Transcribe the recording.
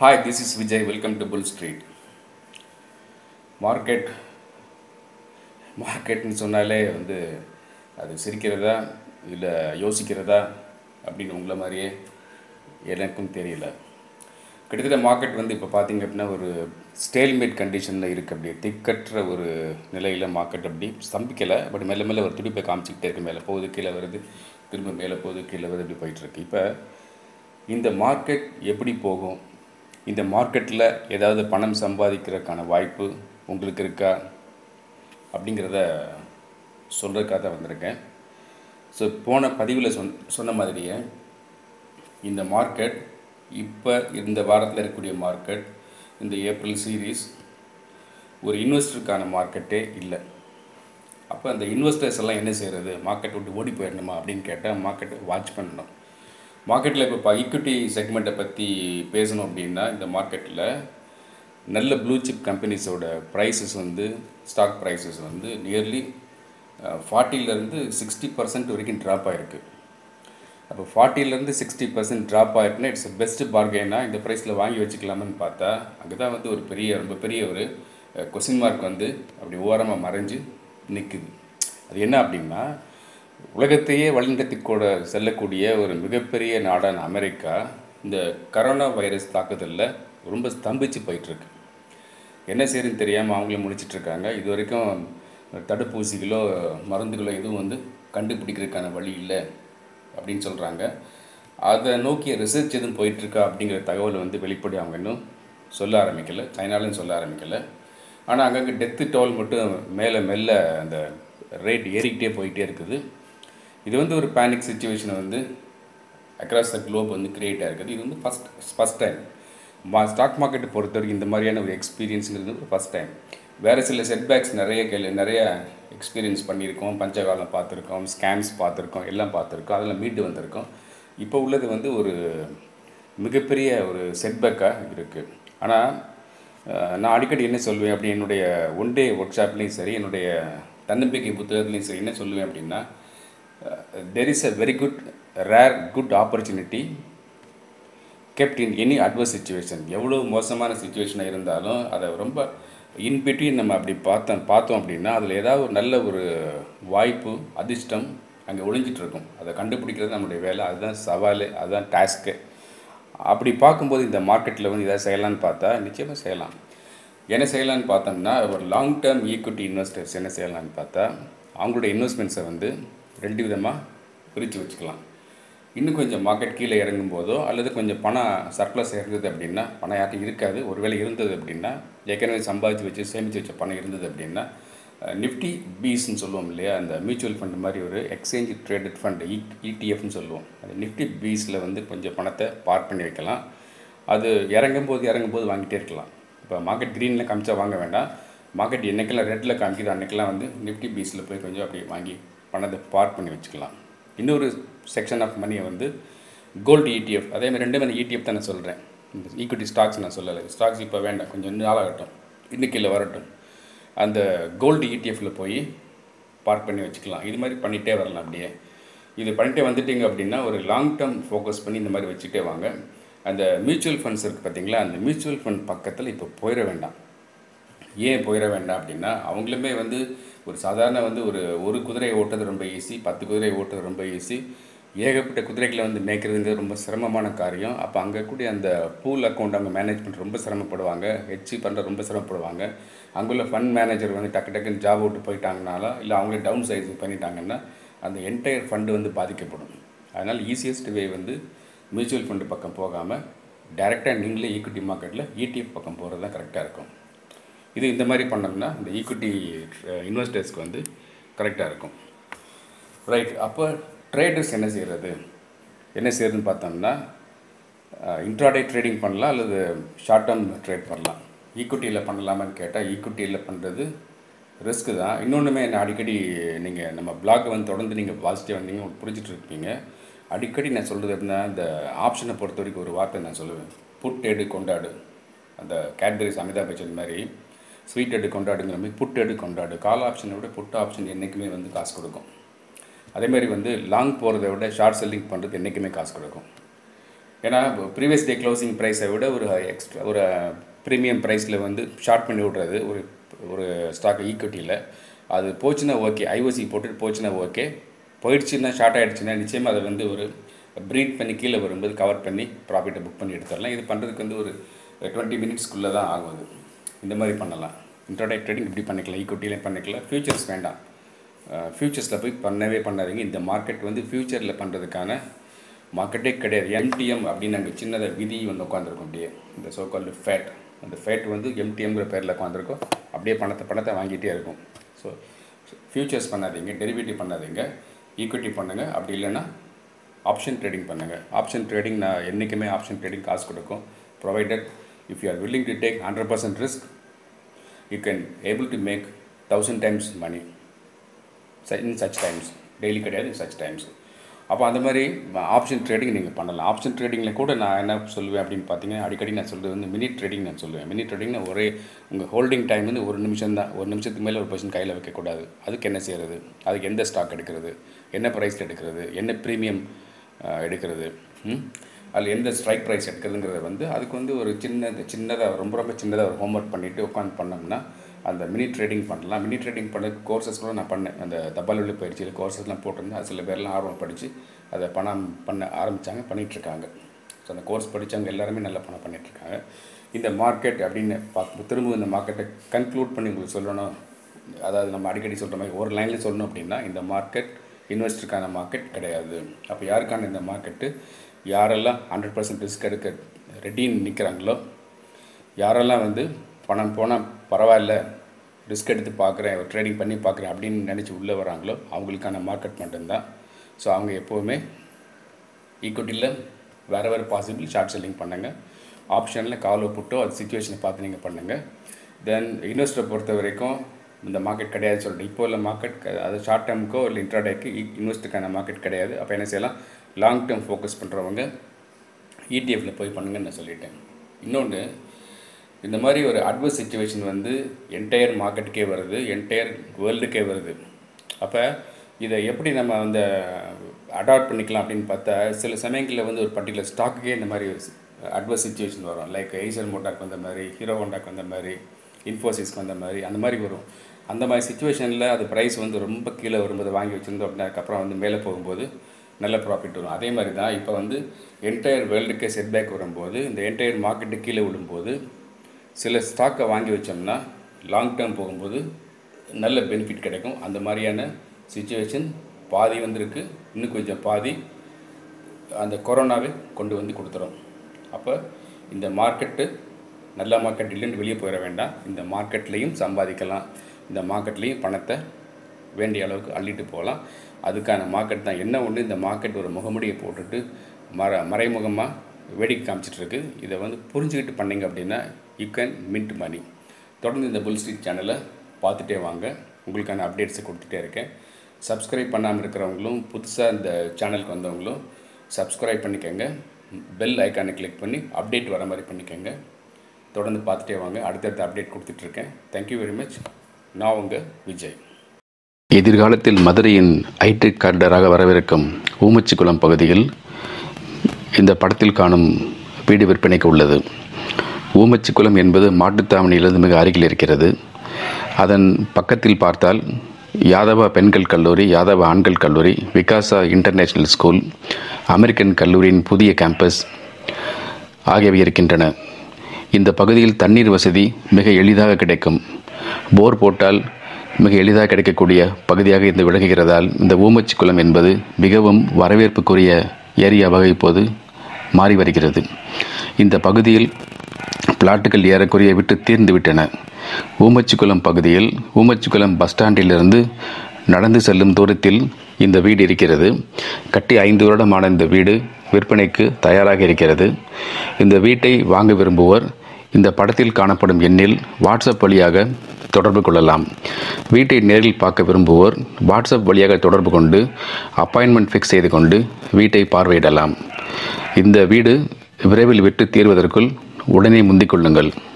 Hi, this is Vijay. Welcome to Bull Street. Market மார்க்கெட்னு சொன்னாலே வந்து அது சிரிக்கிறதா இல்லை யோசிக்கிறதா அப்படின்னு உங்களை மாதிரியே எனக்கும் தெரியல கிட்டத்தட்ட மார்க்கெட் வந்து இப்போ பார்த்தீங்க அப்படின்னா ஒரு ஸ்டேல்மேட் கண்டிஷனில் இருக்குது அப்படியே திக்கற்ற ஒரு நிலையில் மார்க்கெட் அப்படி ஸ்தம்பிக்கலை பட் மெல்ல மெல்ல ஒரு துடிப்பை காமிச்சிக்கிட்டே இருக்கு மேலே போகுது கீழே வருது திரும்ப மேலே போகுது கீழே வருது இப்படி போயிட்டுருக்கு இப்போ இந்த மார்க்கெட் எப்படி போகும் இந்த மார்க்கெட்டில் ஏதாவது பணம் சம்பாதிக்கிறதுக்கான வாய்ப்பு உங்களுக்கு இருக்கா அப்படிங்கிறத சொல்கிறதுக்காக தான் வந்திருக்கேன் ஸோ போன பதிவில் சொன் சொன்ன மாதிரியே இந்த மார்க்கெட் இப்போ இந்த வாரத்தில் இருக்கக்கூடிய மார்க்கெட் இந்த ஏப்ரல் சீரீஸ் ஒரு இன்வெஸ்டருக்கான மார்க்கெட்டே இல்லை அப்போ அந்த இன்வெஸ்டர்ஸ் எல்லாம் என்ன செய்கிறது மார்க்கெட் விட்டு ஓடி போயிடணுமா அப்படின்னு கேட்டால் மார்க்கெட்டை வாட்ச் பண்ணணும் மார்க்கெட்டில் இப்போ ஈக்விட்டி செக்மெண்ட்டை பற்றி பேசணும் அப்படின்னா இந்த மார்க்கெட்டில் நல்ல ப்ளூ சிப் கம்பெனிஸோட ப்ரைஸஸ் வந்து ஸ்டாக் ப்ரைஸஸ் வந்து நியர்லி ஃபார்ட்டிலேருந்து சிக்ஸ்டி பர்சன்ட் வரைக்கும் ட்ராப் ஆகிருக்கு அப்போ ஃபார்ட்டிலேருந்து சிக்ஸ்டி பர்சன்ட் ட்ராப் ஆகிருக்குன்னா இட்ஸ் பெஸ்ட் பார்கெனா இந்த ப்ரைஸில் வாங்கி வச்சுக்கலாமான்னு பார்த்தா அங்கே தான் வந்து ஒரு பெரிய ரொம்ப பெரிய ஒரு கொஸ்டின் மார்க் வந்து அப்படி ஓரமாக மறைஞ்சு நிற்குது அது என்ன அப்படின்னா உலகத்தையே வழிநடத்தி கூட செல்லக்கூடிய ஒரு மிகப்பெரிய நாடான அமெரிக்கா இந்த கரோனா வைரஸ் தாக்குதலில் ரொம்ப ஸ்தம்பிச்சு போயிட்டுருக்கு என்ன செய்யுதுன்னு தெரியாமல் அவங்களே முடிச்சிட்ருக்காங்க இது வரைக்கும் தடுப்பூசிகளோ மருந்துகளோ எதுவும் வந்து கண்டுபிடிக்கிறதுக்கான வழி இல்லை அப்படின்னு சொல்கிறாங்க அதை நோக்கிய ரிசர்ச் எதுவும் போயிட்டுருக்கா அப்படிங்கிற தகவல் வந்து வெளிப்படி அவங்க இன்னும் சொல்ல ஆரம்பிக்கலை சைனாலையும் சொல்ல ஆரம்பிக்கலை ஆனால் அங்கங்கே டெத்து டோல் மட்டும் மேலே மெல்ல அந்த ரேட் ஏறிக்கிட்டே போயிட்டே இருக்குது இது வந்து ஒரு பேனிக் சுச்சுவேஷனை வந்து அக்ராஸ் த குளோப் வந்து க்ரியேட் ஆகிருக்குது இது வந்து ஃபஸ்ட் ஃபஸ்ட் டைம் மா ஸ்டாக் மார்க்கெட்டை பொறுத்த வரைக்கும் இந்த மாதிரியான ஒரு எக்ஸ்பீரியன்ஸுங்கிறது ஒரு ஃபஸ்ட் டைம் வேறு சில செட்பேக்ஸ் நிறைய கேள்வி நிறைய எக்ஸ்பீரியன்ஸ் பண்ணியிருக்கோம் பஞ்சகாலம் பார்த்துருக்கோம் ஸ்கேம்ஸ் பார்த்துருக்கோம் எல்லாம் பார்த்துருக்கோம் அதில் மீட்டு வந்திருக்கோம் இப்போ உள்ளது வந்து ஒரு மிகப்பெரிய ஒரு செட்பேக்காக இருக்குது ஆனால் நான் அடிக்கடி என்ன சொல்லுவேன் அப்படி என்னுடைய ஒன் டே ஒர்க் ஷாப்லேயும் சரி என்னுடைய தன்னம்பிக்கை புத்தகத்துலேயும் சரி என்ன சொல்லுவேன் அப்படின்னா there is a very good rare good opportunity kept in any adverse situation எவ்வளோ மோசமான சுச்சுவேஷனாக இருந்தாலும் அதை ரொம்ப இன்பிட்வீன் நம்ம அப்படி பார்த்தோம் பார்த்தோம் அப்படின்னா அதில் ஏதாவது ஒரு நல்ல ஒரு வாய்ப்பு அதிர்ஷ்டம் அங்கே ஒளிஞ்சிட்ருக்கும் அதை கண்டுபிடிக்கிறது நம்மளுடைய வேலை அதுதான் சவால் அதுதான் டாஸ்க்கு அப்படி பார்க்கும்போது இந்த மார்க்கெட்டில் வந்து எதாவது செய்யலான்னு பார்த்தா நிச்சயமாக செய்யலாம் என்ன செய்யலான்னு பார்த்தோம்னா ஒரு லாங் டேர்ம் ஈக்விட்டி இன்வெஸ்டர்ஸ் என்ன செய்யலான்னு பார்த்தா அவங்களுடைய இன்வெஸ்ட்மெண்ட்ஸை வந்து ரெண்டு விதமாக பிரித்து வச்சுக்கலாம் இன்னும் கொஞ்சம் மார்க்கெட் கீழே இறங்கும் போதோ அல்லது கொஞ்சம் பணம் சர்ப்ளஸ் இருந்தது அப்படின்னா பணம் யார்ட்டும் இருக்காது ஒருவேளை இருந்தது அப்படின்னா ஏற்கனவே சம்பாதிச்சு வச்சு சேமித்து வச்ச பணம் இருந்தது அப்படின்னா நிஃப்டி பீஸ்ன்னு சொல்லுவோம் இல்லையா அந்த மியூச்சுவல் ஃபண்ட் மாதிரி ஒரு எக்ஸ்சேஞ்ச் ட்ரேடட் ஃபண்ட் இ இடிஎஃப்னு சொல்லுவோம் அந்த நிஃப்டி பீஸில் வந்து கொஞ்சம் பணத்தை பார்க் பண்ணி வைக்கலாம் அது இறங்கும் போது இறங்கும் போது வாங்கிட்டே இருக்கலாம் இப்போ மார்க்கெட் க்ரீனில் காமிச்சா வாங்க வேண்டாம் மார்க்கெட் என்னைக்கெல்லாம் ரெட்டில் காமிக்குது அன்றைக்கெல்லாம் வந்து நிஃப்டி பீஸில் போய் கொஞ்சம் அப்படி வாங்கி பணத்தை பார்க் பண்ணி வச்சுக்கலாம் இன்னொரு செக்ஷன் ஆஃப் மணியை வந்து கோல்டு இடிஎஃப் அதே மாதிரி ரெண்டு மாதிரி இடிஎஃப் தான் நான் சொல்கிறேன் இந்த ஈக்விட்டி ஸ்டாக்ஸ் நான் சொல்லலை ஸ்டாக்ஸ் இப்போ வேண்டாம் கொஞ்சம் இன்னும் நாளாகட்டும் இன்னைக்கில் வரட்டும் அந்த கோல்டு இடிஎஃப்பில் போய் பார்க் பண்ணி வச்சுக்கலாம் இது மாதிரி பண்ணிகிட்டே வரலாம் அப்படியே இது பண்ணிட்டே வந்துட்டீங்க அப்படின்னா ஒரு லாங் டேர்ம் ஃபோக்கஸ் பண்ணி இந்த மாதிரி வச்சுட்டே வாங்க அந்த மியூச்சுவல் ஃபண்ட்ஸ் இருக்குது பார்த்தீங்களா அந்த மியூச்சுவல் ஃபண்ட் பக்கத்தில் இப்போ போயிட வேண்டாம் ஏன் போயிட வேண்டாம் அப்படின்னா அவங்களுமே வந்து ஒரு சாதாரண வந்து ஒரு ஒரு குதிரையை ஓட்டுறது ரொம்ப ஈஸி பத்து குதிரையை ஓட்டுறது ரொம்ப ஈஸி ஏகப்பட்ட குதிரைகளை வந்து மேய்க்கிறதுங்கிறது ரொம்ப சிரமமான காரியம் அப்போ அங்கே கூடிய அந்த பூல் அக்கௌண்ட் அவங்க மேனேஜ் பண்ணுற ரொம்ப சிரமப்படுவாங்க ஹெச்சி பண்ணுற ரொம்ப சிரமப்படுவாங்க அங்குள்ள ஃபண்ட் மேனேஜர் வந்து டக்கு டக்குன்னு ஜாப் விட்டு போயிட்டாங்கனாலும் இல்லை அவங்களே டவுன் சைஸ் பண்ணிட்டாங்கன்னா அந்த என்டையர் ஃபண்டு வந்து பாதிக்கப்படும் அதனால் ஈஸியஸ்ட் வே வந்து மியூச்சுவல் ஃபண்டு பக்கம் போகாமல் டைரெக்டாக நீங்களே ஈக்விட்டி மார்க்கெட்டில் இடிஎஃப் பக்கம் போகிறது தான் கரெக்டாக இருக்கும் இது இந்த மாதிரி பண்ணோம்னா இந்த ஈக்விட்டி இன்வெஸ்டர்ஸ்க்கு வந்து கரெக்டாக இருக்கும் ரைட் அப்போ ட்ரேடர்ஸ் என்ன செய்கிறது என்ன செய்யறதுன்னு பார்த்தோம்னா இன்ட்ராடே ட்ரேடிங் பண்ணலாம் அல்லது ஷார்ட் டேர்ம் ட்ரேட் பண்ணலாம் ஈக்விட்டியில் பண்ணலாமான்னு கேட்டால் ஈக்விட்டியில் பண்ணுறது ரிஸ்க்கு தான் இன்னொன்றுமே என்ன அடிக்கடி நீங்கள் நம்ம பிளாக் வந்து தொடர்ந்து நீங்கள் பாசிட்டிவ் வந்தீங்க உங்களுக்கு புரிஞ்சிட்டு இருப்பீங்க அடிக்கடி நான் சொல்கிறது எப்படின்னா இந்த ஆப்ஷனை பொறுத்த வரைக்கும் ஒரு வார்த்தை நான் சொல்லுவேன் புட் எடு கொண்டாடு அந்த கேட்பரிஸ் அமிதாப் பச்சன் மாதிரி ஸ்வீட் எடு கொண்டாடுங்கிற மாதிரி புட் எடு கொண்டாடு கால் ஆப்ஷனை விட புட் ஆப்ஷன் என்றைக்குமே வந்து காசு கொடுக்கும் அதேமாதிரி வந்து லாங் போகிறத விட ஷார்ட் செல்லிங் பண்ணுறது என்றைக்குமே காசு கொடுக்கும் ஏன்னா ப்ரீவியஸ் டே க்ளோசிங் ப்ரைஸை விட ஒரு எக்ஸ்ட்ரா ஒரு ப்ரீமியம் ப்ரைஸில் வந்து ஷார்ட் பண்ணி விட்றது ஒரு ஒரு ஸ்டாக் ஈக்விட்டியில் அது போச்சுன்னா ஓகே ஐஓசி போட்டுட்டு போச்சுன்னா ஓகே போயிடுச்சுன்னா ஷார்ட் ஆகிடுச்சுன்னா நிச்சயமாக அதை வந்து ஒரு ப்ரீட் பண்ணி கீழே வரும்போது கவர் பண்ணி ப்ராஃபிட்டை புக் பண்ணி எடுத்துடலாம் இது பண்ணுறதுக்கு வந்து ஒரு டுவெண்ட்டி மினிட்ஸ்க்குள்ளே தான் ஆகும் அது இந்த மாதிரி பண்ணலாம் இன்ட்ரோடே ட்ரேடிங் இப்படி பண்ணிக்கலாம் ஈக்குவிட்டிலையும் பண்ணிக்கலாம் ஃபியூச்சர்ஸ் வேண்டாம் ஃபியூச்சர்ஸில் போய் பண்ணவே பண்ணாதீங்க இந்த மார்க்கெட் வந்து ஃப்யூச்சரில் பண்ணுறதுக்கான மார்க்கெட்டே கிடையாது எம்டிஎம் அப்படின்னு அங்கே சின்னதாக விதி வந்து உட்காந்துருக்கும் அப்படியே இந்த சோக்கால்டு ஃபேட் அந்த ஃபேட் வந்து எம்டிஎம்ங்கிற பேரில் உட்காந்துருக்கும் அப்படியே பணத்தை பணத்தை வாங்கிட்டே இருக்கும் ஸோ ஃபியூச்சர்ஸ் பண்ணாதீங்க டெரிவேட்டிவ் பண்ணாதீங்க ஈக்விட்டி பண்ணுங்கள் அப்படி இல்லைன்னா ஆப்ஷன் ட்ரேடிங் பண்ணுங்கள் ஆப்ஷன் ட்ரேடிங் நான் என்றைக்குமே ஆப்ஷன் ட்ரேடிங் காசு கொடுக்கும் provided if you are willing to take hundred percent risk you can able to make thousand times money in such times daily கிடையாது இன் சச் டைம்ஸ் அப்போ அந்த மாதிரி option trading நீங்கள் பண்ணலாம் ஆப்ஷன் ட்ரேடிங்கில் கூட நான் என்ன சொல்லுவேன் அப்படின்னு பார்த்தீங்கன்னா அடிக்கடி நான் சொல்கிறது வந்து மினி ட்ரேடிங் நான் சொல்லுவேன் மினி ட்ரேடிங்னா ஒரே உங்கள் ஹோல்டிங் டைம் வந்து ஒரு நிமிஷம் தான் ஒரு நிமிஷத்துக்கு மேலே ஒரு பர்சன் கையில் வைக்கக்கூடாது அதுக்கு என்ன செய்கிறது அதுக்கு எந்த ஸ்டாக் எடுக்கிறது என்ன ப்ரைஸில் எடுக்கிறது என்ன ப்ரீமியம் எடுக்கிறது ம்? அதில் எந்த ஸ்ட்ரைக் ப்ரைஸ் எடுக்கிறதுங்கிறத வந்து அதுக்கு வந்து ஒரு சின்ன சின்னதாக ரொம்ப ரொம்ப சின்னதாக ஒரு ஹோம்ஒர்க் பண்ணிவிட்டு உட்காந்து பண்ணோம்னா அந்த மினி ட்ரேடிங் பண்ணலாம் மினி ட்ரேடிங் பண்ண கோர்சஸ் கூட நான் பண்ணேன் அந்த தபால் பயிற்சியில் கோர்சஸ்லாம் போட்டிருந்தேன் அது சில பேர்லாம் ஆர்வம் படித்து அதை பணம் பண்ண ஆரம்பித்தாங்க பண்ணிகிட்ருக்காங்க ஸோ அந்த கோர்ஸ் படித்தவங்க எல்லாருமே நல்ல பணம் பண்ணிகிட்ருக்காங்க இந்த மார்க்கெட் அப்படின்னு பார்க்க திரும்ப இந்த மார்க்கெட்டை கன்க்ளூட் பண்ணி உங்களுக்கு சொல்லணும் அதாவது நம்ம அடிக்கடி சொல்கிற மாதிரி ஒரு லைனில் சொல்லணும் அப்படின்னா இந்த மார்க்கெட் இன்வெஸ்டருக்கான மார்க்கெட் கிடையாது அப்போ யாருக்கான இந்த மார்க்கெட்டு யாரெல்லாம் ஹண்ட்ரட் பர்சன்ட் ரிஸ்க் எடுக்க ரெடின்னு நிற்கிறாங்களோ யாரெல்லாம் வந்து பணம் போனால் பரவாயில்ல ரிஸ்க் எடுத்து பார்க்குறேன் ட்ரேடிங் பண்ணி பார்க்குறேன் அப்படின்னு நினச்சி உள்ளே வராங்களோ அவங்களுக்கான மார்க்கெட் மட்டும்தான் ஸோ அவங்க எப்போவுமே ஈக்குவிட்டியில் வேறு வேறு பாசிபிள் ஷார்ட் செல்லிங் பண்ணுங்கள் ஆப்ஷனில் காலோ புட்டோ அது சுச்சுவேஷனை பார்த்து நீங்கள் பண்ணுங்கள் தென் இன்வெஸ்டரை பொறுத்த வரைக்கும் இந்த மார்க்கெட் கிடையாது சொல்லிட்டு இப்போ உள்ள மார்க்கெட் அது ஷார்ட் டேர்முக்கோ இல்லை இன்ட்ராடேக்கு இன்வெஸ்ட்டுக்கான மார்க்கெட் கிடையாது அப்போ என்ன செய்யலாம் லாங் டேர்ம் ஃபோக்கஸ் பண்ணுறவங்க இடிஎஃப்ல போய் பண்ணுங்கன்னு நான் சொல்லிட்டேன் இன்னொன்று இந்த மாதிரி ஒரு அட்வர்ஸ் சுச்சுவேஷன் வந்து என்டையர் மார்க்கெட்டுக்கே வருது என்டையர் வேர்ல்டுக்கே வருது அப்போ இதை எப்படி நம்ம அந்த அடாப்ட் பண்ணிக்கலாம் அப்படின்னு பார்த்தா சில சமயங்களில் வந்து ஒரு பர்டிகுலர் ஸ்டாக்குக்கே இந்த மாதிரி அட்வர்ஸ் சுச்சுவேஷன் வரும் லைக் எய்சல் மோட்டாக்கு வந்த மாதிரி ஹீரோ ஹோண்டாக்கு வந்த மாதிரி இன்ஃபோசிஸ்க்கு வந்த மாதிரி அந்த மாதிரி வரும் அந்த மாதிரி சுச்சுவேஷனில் அது ப்ரைஸ் வந்து ரொம்ப கீழே வரும்போது வாங்கி வச்சுருந்தோம் அப்படின்னா அதுக்கப்புறம் வந்து மேலே போகும்போது நல்ல ப்ராஃபிட் வரும் அதே மாதிரி தான் இப்போ வந்து என்டையர் வேர்ல்டுக்கே செட்பேக் வரும்போது இந்த என்டையர் மார்க்கெட்டு கீழே விழும்போது சில ஸ்டாக்கை வாங்கி வச்சோம்னா லாங் டேர்ம் போகும்போது நல்ல பெனிஃபிட் கிடைக்கும் அந்த மாதிரியான சுச்சுவேஷன் பாதி வந்திருக்கு இன்னும் கொஞ்சம் பாதி அந்த கொரோனாவே கொண்டு வந்து கொடுத்துரும் அப்போ இந்த மார்க்கெட்டு நல்ல மார்க்கெட் இல்லைன்னு வெளியே போயிட வேண்டாம் இந்த மார்க்கெட்லேயும் சம்பாதிக்கலாம் இந்த மார்க்கெட்லேயும் பணத்தை வேண்டிய அளவுக்கு அள்ளிட்டு போகலாம் அதுக்கான மார்க்கெட் தான் என்ன ஒன்று இந்த மார்க்கெட் ஒரு முகமுடியை போட்டுட்டு மற மறைமுகமாக வேடிக்கை காமிச்சிட்ருக்கு இதை வந்து புரிஞ்சுக்கிட்டு பண்ணீங்க அப்படின்னா யூ கேன் மின்ட் மணி தொடர்ந்து இந்த புல் ஸ்ட்ரீட் சேனலை பார்த்துட்டே வாங்க உங்களுக்கான அப்டேட்ஸை கொடுத்துட்டே இருக்கேன் சப்ஸ்கிரைப் பண்ணாமல் இருக்கிறவங்களும் புதுசாக இந்த சேனலுக்கு வந்தவங்களும் சப்ஸ்கிரைப் பண்ணிக்கோங்க பெல் ஐக்கானை கிளிக் பண்ணி அப்டேட் வர மாதிரி பண்ணிக்கோங்க தொடர்ந்து பார்த்துட்டே வாங்க அடுத்தடுத்த அப்டேட் கொடுத்துட்ருக்கேன் தேங்க்யூ வெரி மச் நான் உங்கள் விஜய் எதிர்காலத்தில் மதுரையின் ஐடி கார்டராக வரவிருக்கும் ஊமச்சிக்குளம் பகுதியில் இந்த படத்தில் காணும் வீடு விற்பனைக்கு உள்ளது ஊமச்சிக்குளம் என்பது மாட்டுத்தாவணியிலிருந்து மிக அருகில் இருக்கிறது அதன் பக்கத்தில் பார்த்தால் யாதவா பெண்கள் கல்லூரி யாதவா ஆண்கள் கல்லூரி விகாசா இன்டர்நேஷனல் ஸ்கூல் அமெரிக்கன் கல்லூரியின் புதிய கேம்பஸ் ஆகியவை இருக்கின்றன இந்த பகுதியில் தண்ணீர் வசதி மிக எளிதாக கிடைக்கும் போர் போட்டால் மிக எளிதாக கிடைக்கக்கூடிய பகுதியாக இது விளங்குகிறதால் இந்த ஊமச்சி குளம் என்பது மிகவும் வரவேற்புக்குரிய ஏரியாவாக இப்போது மாறி வருகிறது இந்த பகுதியில் பிளாட்டுகள் ஏறக்குறைய விட்டு தீர்ந்து விட்டன ஊமச்சிக்குளம் பகுதியில் ஊமச்சிக்குளம் பஸ் ஸ்டாண்டிலிருந்து நடந்து செல்லும் தூரத்தில் இந்த வீடு இருக்கிறது கட்டி ஐந்து வருடமான இந்த வீடு விற்பனைக்கு தயாராக இருக்கிறது இந்த வீட்டை வாங்க விரும்புவோர் இந்த படத்தில் காணப்படும் எண்ணில் வாட்ஸ்அப் வழியாக தொடர்பு கொள்ளலாம் வீட்டை நேரில் பார்க்க விரும்புவோர் வாட்ஸ்அப் வழியாக தொடர்பு கொண்டு அப்பாயின்மெண்ட் ஃபிக்ஸ் செய்து கொண்டு வீட்டை பார்வையிடலாம் இந்த வீடு விரைவில் விட்டு தீர்வதற்குள் உடனே முந்திக் கொள்ளுங்கள்